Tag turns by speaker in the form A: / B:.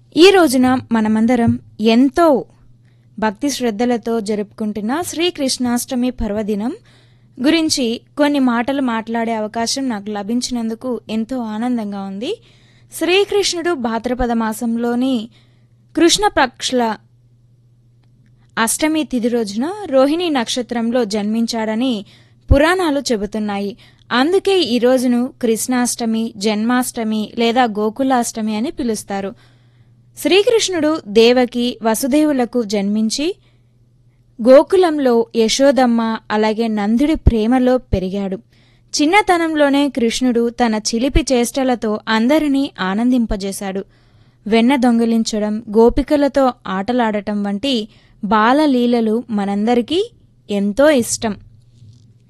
A: ఈ రోజున మనమందరం ఎంతో భక్తి శ్రద్ధలతో జరుపుకుంటున్న శ్రీకృష్ణాష్టమి పర్వదినం గురించి కొన్ని మాటలు మాట్లాడే అవకాశం నాకు లభించినందుకు ఎంతో ఆనందంగా ఉంది శ్రీకృష్ణుడు భాద్రపద మాసంలోని కృష్ణపక్షుల అష్టమి తిథి రోజున రోహిణి నక్షత్రంలో జన్మించాడని పురాణాలు చెబుతున్నాయి అందుకే ఈ రోజును కృష్ణాష్టమి జన్మాష్టమి లేదా గోకులాష్టమి అని పిలుస్తారు శ్రీకృష్ణుడు దేవకి వసుదేవులకు జన్మించి గోకులంలో యశోదమ్మ అలాగే నందుడి ప్రేమలో పెరిగాడు చిన్నతనంలోనే కృష్ణుడు తన చిలిపి చేష్టలతో అందరినీ ఆనందింపజేశాడు వెన్న దొంగిలించడం గోపికలతో ఆటలాడటం వంటి బాలలీలలు మనందరికీ ఎంతో ఇష్టం